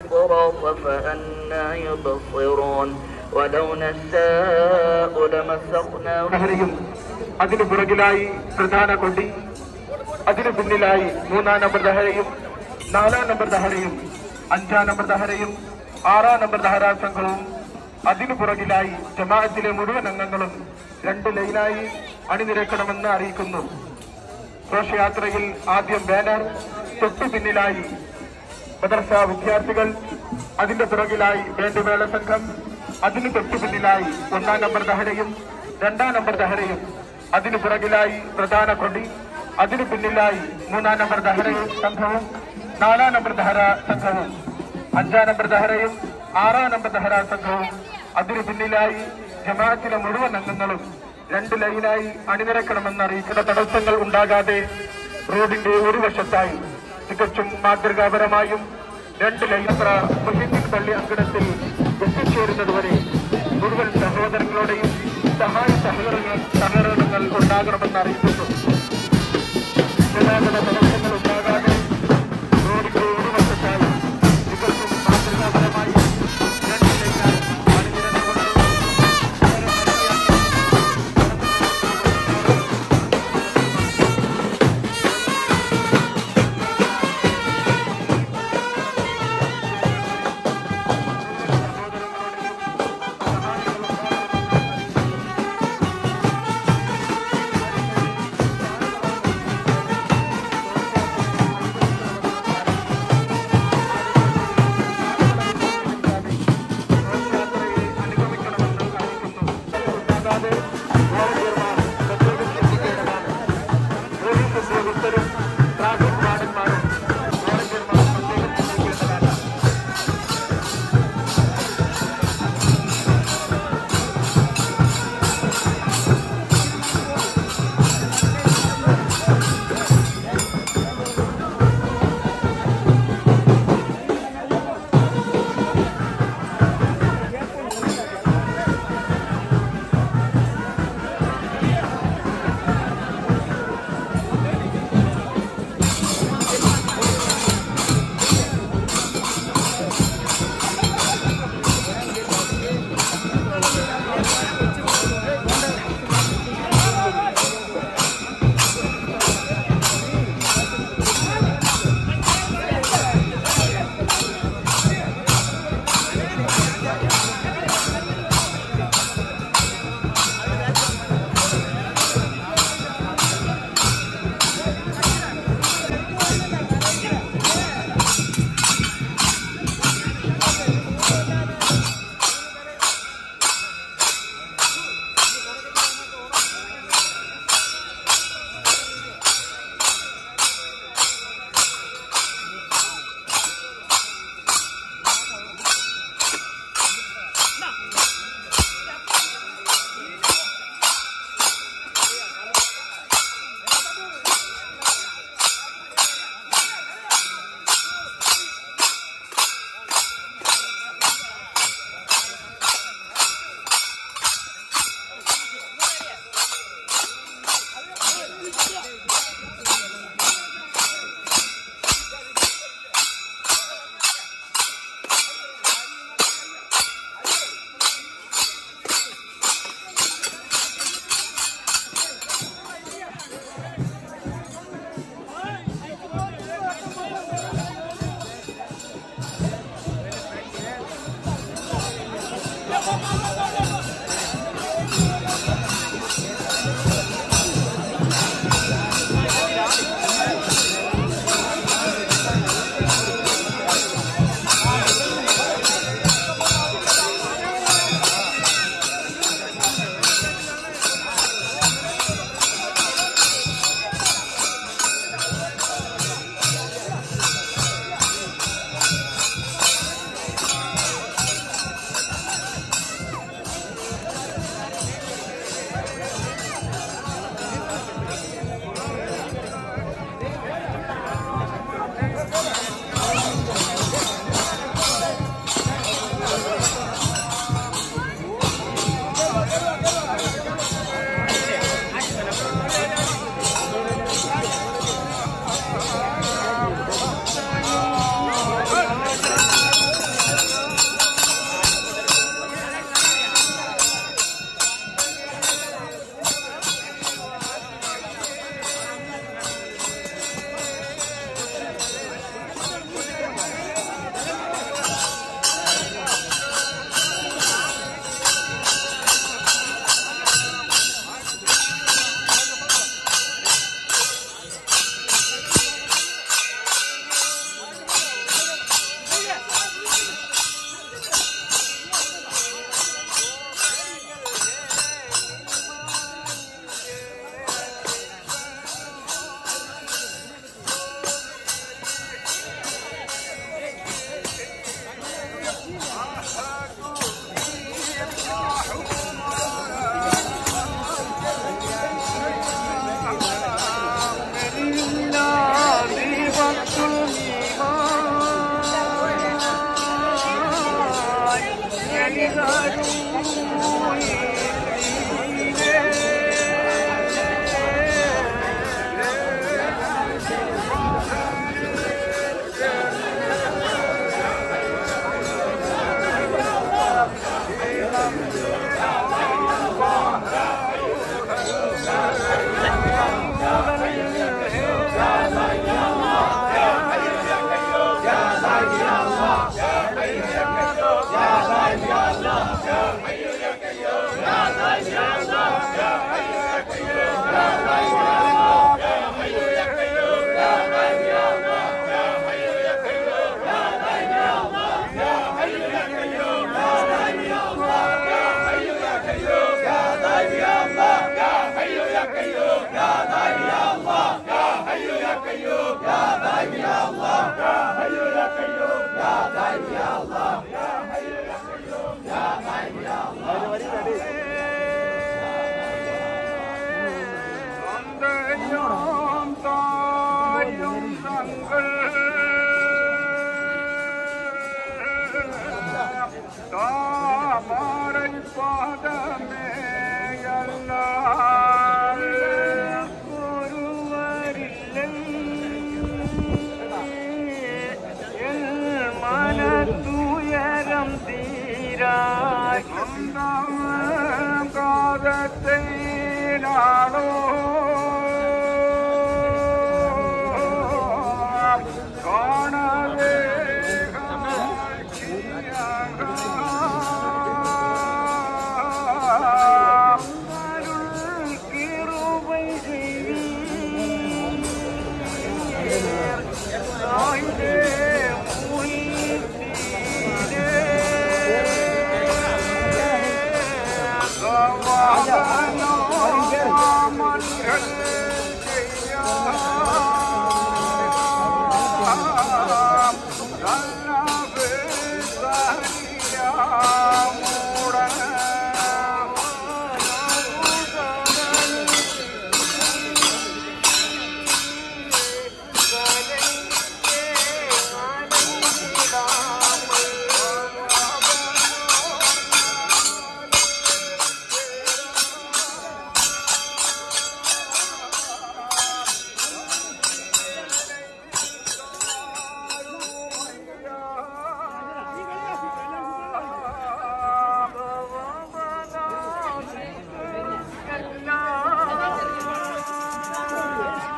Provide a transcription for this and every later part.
الصراط فأنا يبصرون ولو نشاء لمسخناهم ദഹരയും അതിനു പുറകിലായി പ്രധാന കൊടി അതിനു പിന്നിലായി മൂന്നാം നമ്പർ ദഹരയും നാലാം നമ്പർ ദഹരയും അഞ്ചാം നമ്പർ ദഹരയും ആറാം നമ്പർ ദഹരാ സംഘവും അതിനു പുറകിലായി ജമാഅത്തിലെ മുഴുവൻ അംഗങ്ങളും രണ്ട് ലൈനായി അണിനിരക്കണമെന്ന് അറിയിക്കുന്നു ഘോഷയാത്രയിൽ ആദ്യം ബാനർ തൊട്ടു പിന്നിലായി മദർസ വിദ്യാർത്ഥികൾ അതിന്റെ പിറകിലായി ബാൻഡ് മേള സംഘം അതിന് തൊട്ടു പിന്നിലായി ഒന്നാം നമ്പർ ദഹരയും രണ്ടാം നമ്പർ ദഹരയും അതിന് പിറകിലായി പ്രധാന കൊടി അതിന് പിന്നിലായി മൂന്നാം നമ്പർ ദഹര സംഘവും നാലാം നമ്പർ ദഹര സംഘവും അഞ്ചാം നമ്പർ ദഹരയും ആറാം നമ്പർ ദഹര സംഘവും അതിന് പിന്നിലായി ജമാഅത്തിലെ മുഴുവൻ അംഗങ്ങളും രണ്ട് ലൈനായി അണിനിരക്കണമെന്ന് അറിയിക്കുന്ന തടസ്സങ്ങൾ ഉണ്ടാകാതെ റോഡിന്റെ ഒരു വശത്തായി തികച്ചും മാതൃകാപരമായും രണ്ട് ലൈനത്ര മുഹിന്ദിൻ പള്ളി അങ്കണത്തിൽ എത്തിച്ചേരുന്നതുവരെ മുഴുവൻ സഹോദരങ്ങളുടെയും സഹായ സഹകരണങ്ങൾ സഹകരണങ്ങൾ ഉണ്ടാകണമെന്ന് അറിയിക്കുന്നു ഗതാഗത തടസ്സങ്ങൾ ഉണ്ടാകാതെ റോഡിന്റെ ഒരു വശത്തായി തികച്ചും മാതൃകാപരമായി രണ്ട് ലൈനായി അണിനിരന്നുകൊണ്ട് അന്തരം താഴും തങ്ങൾ താമരൻ പാദമേ മനത്തുയരം തീരാൻ കാതത്തെ നാടോ കാണവേ അരുൾ കിരുബை செய்வீர். தாய்ந்தே முயித்தீரே.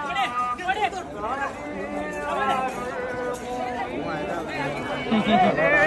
ും